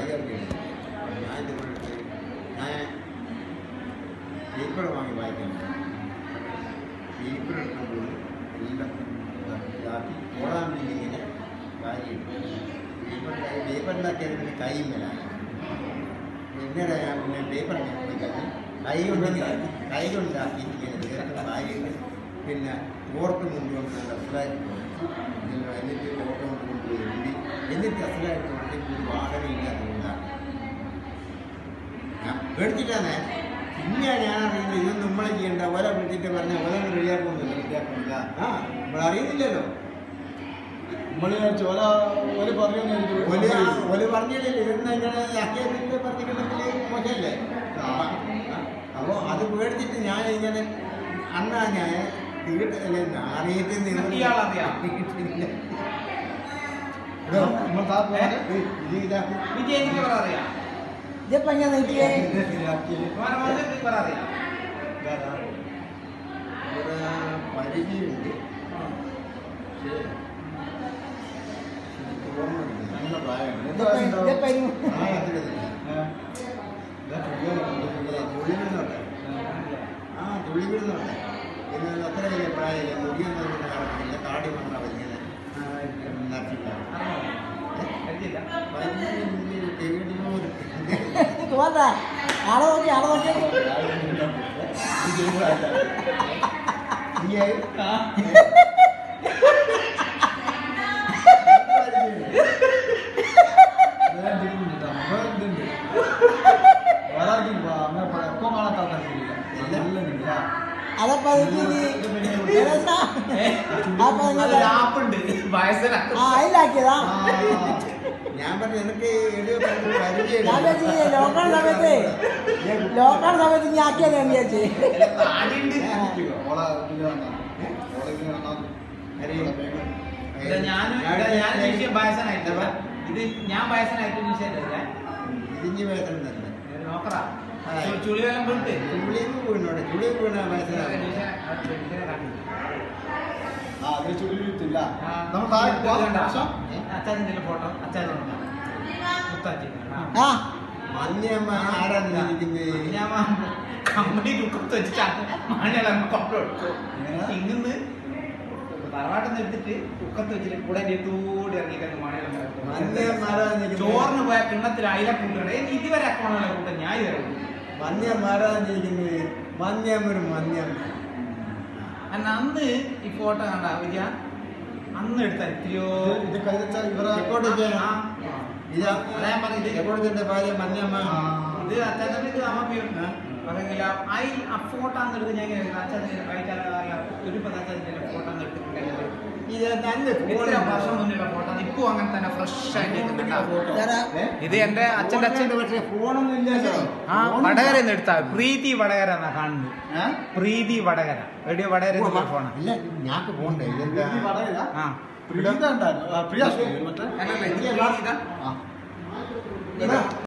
വായിക്കാറില്ല ഞാൻ ഇതുപോലെ ഞാൻ പേപ്പർ വാങ്ങി വായിക്കാൻ പേപ്പർ എടുക്കുമ്പോൾ എല്ലാം ഇതാക്കി ഓടാൻ വേണ്ടി ഇങ്ങനെ കാര്യം പേപ്പർ പേപ്പറിലാക്കിയത് പിന്നെ കൈമലാണ് പിന്നെ ഞാൻ പിന്നെ പേപ്പർ കഴിഞ്ഞ് കൈ കൊണ്ട് കൈ കൊണ്ടാക്കി ഇങ്ങനെ നേരത്തെ വായിട്ട് പിന്നെ ഓർത്ത് കൊണ്ടുവന്ന് അസലായിട്ട് എന്നിട്ട് ഓർത്ത് കൊണ്ട് കൊണ്ടുപോയി എഴുതി എന്നിട്ട് അസലായിട്ട് കൊണ്ടിട്ട് ഒരു വാഹനമില്ലാതെ കൊണ്ടാണ് ഞാൻ പേടിച്ചിട്ടാണ് പിന്നെ ഞാൻ അറിയുന്നത് ഇത് നമ്മളെ ചെയ്യേണ്ട ഒല വിളിച്ചിട്ട് പറഞ്ഞ ഒല റെഡിയാക്കുന്നില്ല റെഡിയാക്കുന്നില്ല ആ നമ്മൾ അറിയുന്നില്ലല്ലോ നമ്മള് ചോല ഒരു പറഞ്ഞു ഒല ഒല പറഞ്ഞില്ലല്ലോ ഇതെന്നാ ഇങ്ങനെ ആക്കിയതിന്റെ പറഞ്ഞിട്ടുണ്ടെങ്കിൽ മോശമല്ലേ അപ്പോൾ അത് പേടിച്ചിട്ട് ഞാൻ ഇങ്ങനെ അന്നാ ഞാൻ തീട്ട് അല്ലെ അറിയിട്ട് ഇയാളറിയാം. നമ്മൾ താ പോകാതെ ഇത് ഇതാക്കി വിജയ് എനിക്ക് പറ അറിയാം ഇതിപ്പോ ഞാൻ നോക്കിയേ ഓനെ മോശം എനിക്ക് പറ അറിയാം ഇവിടെ പരിചയമുണ്ട് പക്ഷേ എനിക്ക് ഓർമ്മയില്ല നല്ല പ്രായമാണ് എന്താ ഇതിപ്പോ ഇതിപ്പോ ഇനി- പ്രായത്തിലല്ല തുള്ളി വീഴുന്നുണ്ട് ആ തുള്ളി വീഴുന്നുണ്ട് ഇത് അത്ര വലിയ പ്രായമില്ല മുടിയൊന്നും അങ്ങനെ നടക്കുന്നില്ല താടി വന്ന വലിയ നട്ടിട്ടാണ് കഴിച്ചില്ല പോതാ ആളെ നോക്കി ആളെ നോക്കി എപ്പോ കാണാത്ത ആൾക്കാർക്കില്ല അതപ്പോ അപ്പൊ നിങ്ങൾ ലാപ്പുണ്ട് വയസ്സനാ ആ അതിലാക്കിയതാ ഞാൻ പറഞ്ഞു എനിക്ക് എഴുതി ഞാൻ വിചാരിച്ചു ലോക്കൽ സമയത്ത് ലോക്കൽ സമയത്ത് ഇനി ആക്കിയതാണ് വിചാരിച്ചു താടിയുണ്ട് ഓളെ ഇതില് വന്നാ. ഓളെ ഇതില് വന്നാ. ഇത് ഞാൻ ഞാൻ വിഷയം വയസ്സനായിട്ടില്ല ഇത് ഞാൻ വയസ്സനായിട്ട് വിഷയമില്ല ഇതിഞ്ഞ് വേദന തന്നെ നോക്കറാ ചുളി വെള്ളം പോയിട്ട് ചുളിക്ക് വീണോടെ ചുളിക്ക് വീണ മനസ്സിലാവും ആ, അതില് ചുഴി വീഴ്ത്തില്ല. നമ്മൾ താഴെ പോവാം. പക്ഷേ, അച്ചാച്ചൻ്റെ ഫോട്ടോ അച്ചാച്ചൻ മുത്താച്ചി ആ മഞ്ഞമ്മ ആരാണ് ഇരിക്കുന്നത് ഞാൻ കമ്പനി കുക്കത്ത് വെച്ചിട്ടാണ് മണ്ണെല്ലാം കൊപ്പ എടുത്തു എങ്ങനെ? ഇങ്ങന്ന് തറവാട്ടിൽ നിന്ന് എടുത്തിട്ട് കുക്കത്ത് വെച്ചിട്ട് കൂടെ തൂടി ഇറങ്ങിയിട്ട് മണ്ണെല്ലാം മഞ്ഞമ്മ ആരാണ് ഇരിക്കുന്നത് ചോറിന് പോയ കിണ്ണത്തിൽ അയില കൂട്ടുണ്ട് ഇതുവരെ അക്കൗണ്ടുള്ള കൂട്ടം ഞാൻ ഇതുവരെ മഞ്ഞമ്മ ആരാണ് ഇരിക്കുന്നത് മഞ്ഞമ്മ ഒരു മഞ്ഞമ്മ എന്നാ അന്ന് ഈ ഫോട്ടോ കണ്ട വിജയ അന്ന് എടുത്ത എത്രയോ ഇത് ഇത് കൈവച്ചാൽ ഇവരെ റെക്കോർഡ് ചെയ്യണം ആ, ഇതാ അതാ ഞാൻ പറഞ്ഞത്. റെക്കോർഡിന്റെ ഭാര്യ മഞ്ഞമ്മ ആ. ഇത് അച്ചാച്ചൻ ഇത് അമ്മ ആ. പക്ഷെങ്കിൽ ആ ആ ഫോട്ടോ അന്ന് എടുത്ത് ഞാൻ ഇങ്ങനെ അച്ചാച്ചൻ കഴിച്ചാൽ ഒരു അച്ചാച്ചൻ്റെ ഫോട്ടോ അന്ന് എടുത്തിട്ടുണ്ടെങ്കിൽ ഇത് നല്ല എത്ര വർഷം മുന്നിലുള്ള ഫോട്ടോ ഇപ്പൊ അങ്ങനെ തന്നെ ഫ്രഷ് ആയിട്ട് ഇരിക്കുന്നുണ്ട്. ചേട്ടാ ഇത് എന്റെ അച്ഛന്റെ അച്ഛൻ പക്ഷേ ഫോണൊന്നും ഇല്ലല്ലോ ആ വടകര എന്ന് എടുത്താ പ്രീതി വടകര എന്നാ കാണുന്നത് ഏ? പ്രീതി വടകര എവിടെയോ വടകര ഫോണാ ഇല്ല ഞാക്ക് പോണ്ടേ ഇതെന്താ പ്രീതി വടകര? ആ പ്രീത ഉണ്ടായിരുന്നു. ആ, പ്രിയ ശ്രീ, മറ്റേ അല്ലല്ല ഇത് പ്രീതി ഇതാ. ആ. ഇതാ